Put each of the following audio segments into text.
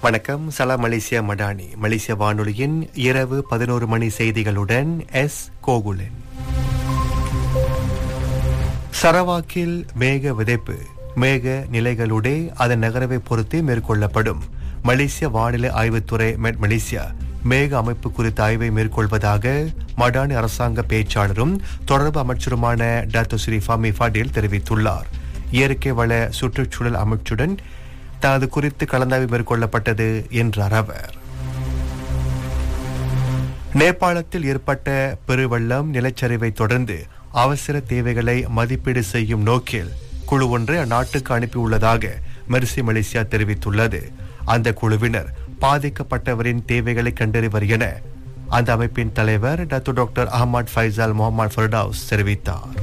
வணக்கம் சலாம் மலேசியா மடானி மலேசிய வானொலியின் இரவு பதினோரு மணி செய்திகளுடன் எஸ் கோகுலன் சரவாக்கில் மேக விதைப்பு மேக நிலைகளுடைய அதன் நகரவை பொறுத்து மேற்கொள்ளப்படும் மலேசிய வானிலை ஆய்வுத்துறை மெட் மலேசியா மேக அமைப்பு குறித்த ஆய்வை மேற்கொள்வதாக மடானி அரசாங்க பேச்சாளரும் தொடர்பு அமைச்சருமான டாக்டர் ஸ்ரீ ஃபமி ஃபடேல் தெரிவித்துள்ளார் இயற்கை வள சுற்றுச்சூழல் அமைச்சுடன் தனது குறித்து கலந்தாய்வு மேற்கொள்ளப்பட்டது என்றார் அவர் நேபாளத்தில் ஏற்பட்ட பெருவெள்ளம் நிலச்சரிவை தொடர்ந்து அவசர தேவைகளை மதிப்பீடு செய்யும் நோக்கில் குழு ஒன்றை அந்நாட்டுக்கு அனுப்பியுள்ளதாக மெர்சி மலேசியா தெரிவித்துள்ளது அந்த குழுவினர் பாதிக்கப்பட்டவரின் தேவைகளை கண்டறிவர் என அந்த அமைப்பின் தலைவர் டத்து doctor Ahmad Faisal Mohamed Fardaus தெரிவித்தார்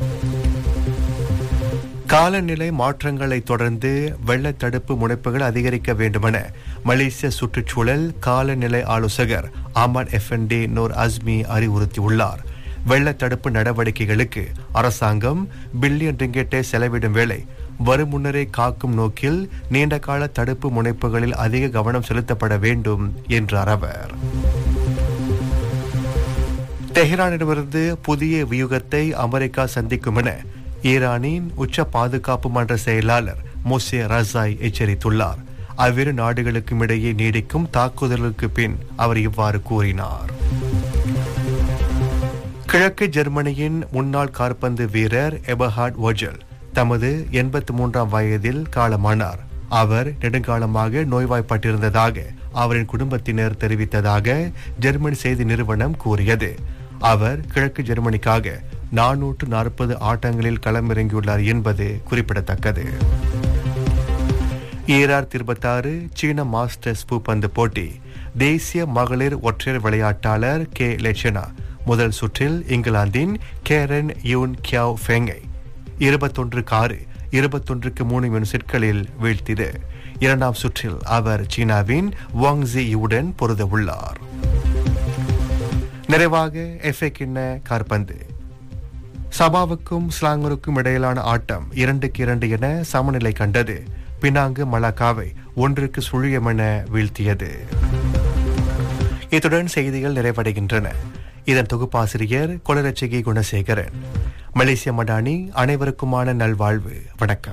காலநிலை மாற்றங்களை தொடர்ந்து வெள்ள தடுப்பு முனைப்புகள் அதிகரிக்க வேண்டுமென மலேசிய சுற்றுச்சூழல் காலநிலை ஆலோசகர் அமர் எஃப்என்டி நூர் அஸ்மி அறிவுறுத்தியுள்ளார் வெள்ள தடுப்பு நடவடிக்கைகளுக்கு அரசாங்கம் பில்லியன் ரிங்கெட்டை செலவிடும் வேளை வரும் முன்னரே காக்கும் நோக்கில் நீண்டகால தடுப்பு முனைப்புகளில் அதிக கவனம் செலுத்தப்பட வேண்டும் என்றார் அவர் தெஹ்ரானிடமிருந்து புதிய வியூகத்தை அமெரிக்கா சந்திக்கும் என ஈரானின் உச்ச பாதுகாப்பு மன்ற செயலாளர் மோசே ரசாய் எச்சரித்துள்ளார் அவ்விரு நாடுகளுக்கும் இடையே நீடிக்கும் தாக்குதலுக்கு பின் அவர் இவ்வாறு கூறினார் கிழக்கு ஜெர்மனியின் முன்னாள் காற்பந்து வீரர் எபஹார்ட் ஒஜல் தமது எண்பத்தி மூன்றாம் வயதில் காலமானார் அவர் நெடுங்காலமாக நோய்வாய்ப்பட்டிருந்ததாக அவரின் குடும்பத்தினர் தெரிவித்ததாக ஜெர்மனி செய்தி நிறுவனம் கூறியது அவர் கிழக்கு ஜெர்மனிக்காக நானூற்று நாற்பது ஆட்டங்களில் களமிறங்கியுள்ளார் என்பது குறிப்பிடத்தக்கது ஈரார் இருபத்தாறு சீன மாஸ்டர்ஸ் பூப்பந்து போட்டி தேசிய மகளிர் ஒற்றையர் விளையாட்டாளர் கே லெச்சனா முதல் சுற்றில் இங்கிலாந்தின் கேரன் யூன் கியாவ் ஃபெங்கை இருபத்தொன்று ஆறு இருபத்தொன்றுக்கு மூணு மின் செட்களில் வீழ்த்தியது இரண்டாம் சுற்றில் அவர் சீனாவின் வாங்ஸியுடன் பொருத உள்ளார் நிறைவாக எஃப்ஏ கிண்ண கார்பந்து சபாவுக்கும் ஸ்லாங்கருக்கும் இடையிலான ஆட்டம் இரண்டுக்கு இரண்டு என சமநிலை கண்டது பினாங்கு மலாக்காவை ஒன்றுக்கு சுழியம் என வீழ்த்தியது இத்துடன் செய்திகள் நிறைவடைகின்றன இதன் தொகுப்பாசிரியர் கொலரட்சகி குணசேகரன் மலேசிய மடானி அனைவருக்குமான நல்வாழ்வு வணக்கம்